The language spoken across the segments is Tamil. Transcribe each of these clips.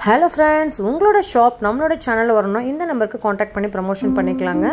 ஹலோ ஃப்ரெண்ட்ஸ் உங்களோட ஷாப் நம்மளோட சேனலில் வரணும் இந்த நம்பருக்கு காண்டாக்ட் பண்ணி ப்ரமோஷன் பண்ணிக்கலாங்க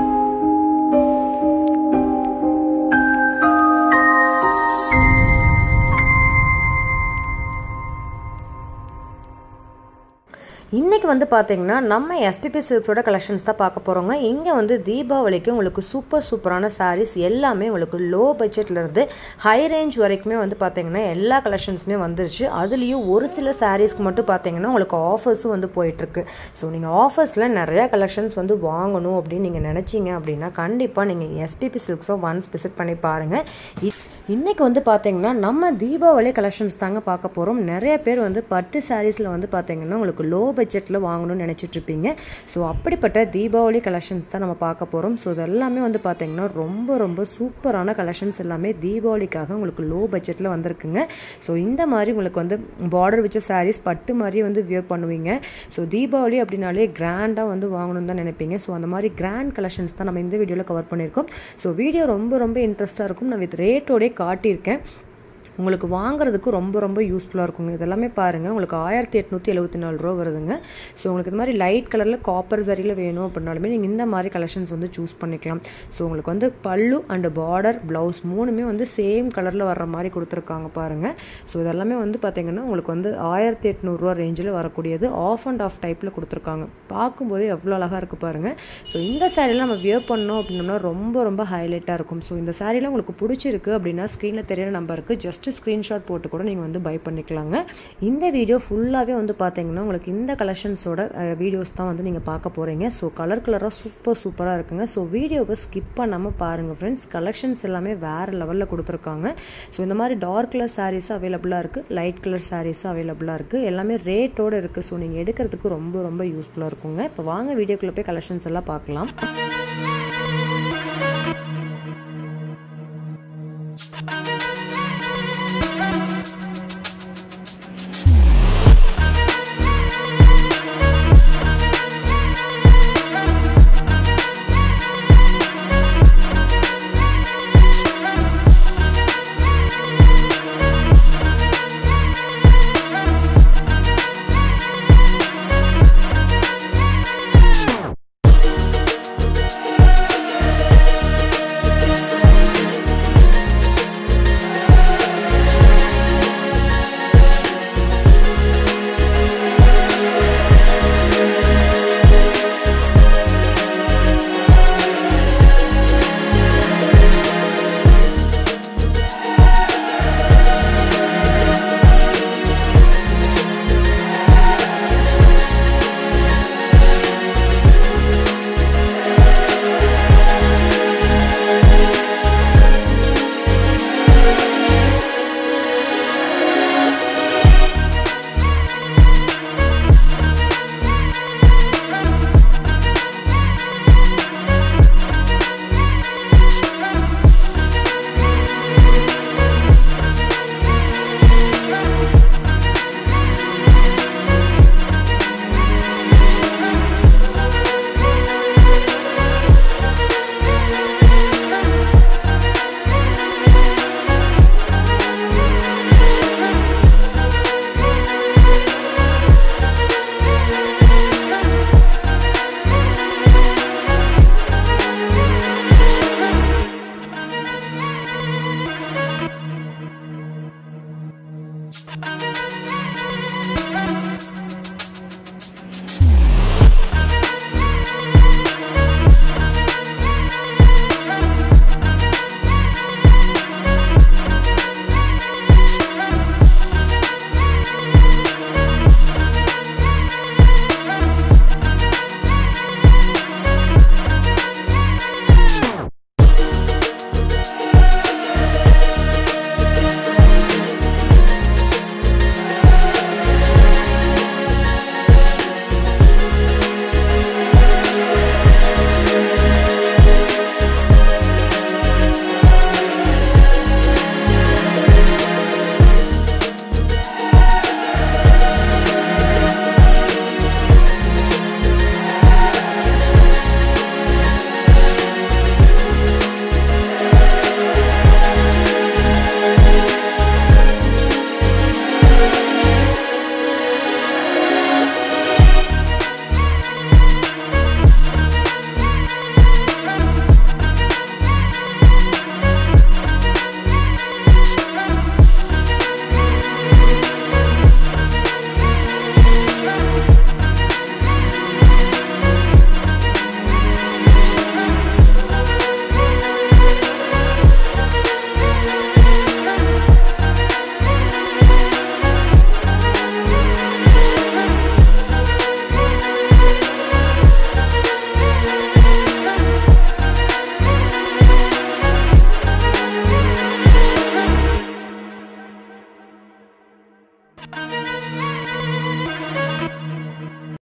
இன்றைக்கி வந்து பார்த்தீங்கன்னா நம்ம எஸ்பிபி சில்க்ஸோட கலெக்ஷன்ஸ் தான் பார்க்க போகிறோங்க இங்கே வந்து தீபாவளிக்கு உங்களுக்கு சூப்பர் சூப்பரான சாரீஸ் எல்லாமே உங்களுக்கு லோ பட்ஜெட்லேருந்து ஹை ரேஞ்ச் வரைக்குமே வந்து பார்த்தீங்கன்னா எல்லா கலெக்ஷன்ஸுமே வந்துருச்சு அதுலேயும் ஒரு சில சாரீஸ்க்கு மட்டும் பார்த்தீங்கன்னா உங்களுக்கு ஆஃபர்ஸும் வந்து போயிட்டுருக்கு ஸோ நீங்கள் ஆஃபர்ஸில் நிறையா கலெக்ஷன்ஸ் வந்து வாங்கணும் அப்படின்னு நீங்கள் நினச்சிங்க அப்படின்னா கண்டிப்பாக நீங்கள் எஸ்பிபி சில்க்ஸோ ஒன்ஸ் விசிட் பண்ணி பாருங்கள் இன்றைக்கி வந்து பார்த்தீங்கன்னா நம்ம தீபாவளி கலெக்ஷன்ஸ் தாங்க பார்க்க போகிறோம் நிறைய பேர் வந்து பட்டு சாரீஸில் வந்து பார்த்தீங்கன்னா உங்களுக்கு லோ பட்ஜெட்டில் வாங்கணும்னு நினச்சிட்டு இருப்பீங்க ஸோ அப்படிப்பட்ட தீபாவளி கலெக்ஷன்ஸ் தான் நம்ம பார்க்க போகிறோம் ஸோ இதெல்லாமே வந்து பார்த்தீங்கன்னா ரொம்ப ரொம்ப சூப்பரான கலெக்ஷன்ஸ் எல்லாமே தீபாவளிக்காக உங்களுக்கு லோ பட்ஜெட்டில் வந்திருக்குங்க ஸோ இந்த மாதிரி உங்களுக்கு வந்து பார்டர் வச்ச சாரீஸ் பட்டு மாதிரி வந்து வியர் பண்ணுவீங்க ஸோ தீபாவளி அப்படின்னாலே கிராண்டாக வந்து வாங்கணும்னு தான் நினைப்பீங்க ஸோ அந்த மாதிரி கிராண்ட் கலெக்ஷன்ஸ் தான் நம்ம இந்த வீடியோவில் கவர் பண்ணியிருக்கோம் ஸோ வீடியோ ரொம்ப ரொம்ப இன்ட்ரெஸ்ட்டாக இருக்கும் நான் வித் ரேட்டோடே காட்டியிருக்கேன் உங்களுக்கு வாங்குறதுக்கு ரொம்ப ரொம்ப யூஸ்ஃபுல்லாக இருக்குங்க இதெல்லாமே பாருங்கள் உங்களுக்கு ஆயிரத்தி எட்நூற்றி எழுபத்தி நாலு ரூபா வருதுங்க ஸோ உங்களுக்கு இந்த மாதிரி லைட் கலரில் காப்பர் சரியில் வேணும் அப்படின்னாலுமே நீங்கள் இந்த மாதிரி கலெக்ஷன்ஸ் வந்து சூஸ் பண்ணிக்கலாம் ஸோ உங்களுக்கு வந்து பல்லு அண்டு பார்டர் ப்ளவுஸ் மூணுமே வந்து சேம் கலரில் வர்ற மாதிரி கொடுத்துருக்காங்க பாருங்கள் ஸோ இதெல்லாமே வந்து பார்த்திங்கன்னா உங்களுக்கு வந்து ஆயிரத்தி எட்நூறுரூவா ரேஞ்சில் வரக்கூடியது ஆஃப் அண்ட் ஆஃப் டைப்பில் கொடுத்துருக்காங்க பார்க்கும்போதே எவ்வளோ அழகாக இருக்குது பாருங்கள் ஸோ இந்த சாரீலாம் நம்ம வியர் பண்ணோம் அப்படின்னோம்னா ரொம்ப ரொம்ப ஹைலைட்டாக இருக்கும் ஸோ இந்த சாரீலாம் உங்களுக்கு பிடிச்சிருக்கு அப்படின்னா ஸ்க்ரீனில் தெரியிற நம்பருக்கு ஜஸ்ட் ஜஸ்ட்டு ஸ்க்ரீன்ஷாட் போட்டு கூட நீங்கள் வந்து பை பண்ணிக்கலாங்க இந்த வீடியோ ஃபுல்லாகவே வந்து பார்த்தீங்கன்னா உங்களுக்கு இந்த கலெக்ஷன்ஸோட வீடியோஸ் தான் வந்து நீங்கள் பார்க்க போகிறீங்க ஸோ கலர் கலராக சூப்பர் சூப்பராக இருக்குங்க ஸோ வீடியோவை ஸ்கிப் பண்ணாமல் பாருங்கள் ஃப்ரெண்ட்ஸ் கலெக்ஷன்ஸ் எல்லாமே வேறு லெவலில் கொடுத்துருக்காங்க ஸோ இந்த மாதிரி டார்க் கலர் சாரீஸும் அவைலபிளாக இருக்குது லைட் கலர் சாரீஸும் அவைலபிளாக இருக்குது எல்லாமே ரேட்டோடு இருக்குது ஸோ நீங்கள் எடுக்கிறதுக்கு ரொம்ப ரொம்ப யூஸ்ஃபுல்லாக இருக்குங்க இப்போ வாங்க வீடியோக்குள்ளே போய் கலெக்ஷன்ஸ் எல்லாம் பார்க்கலாம்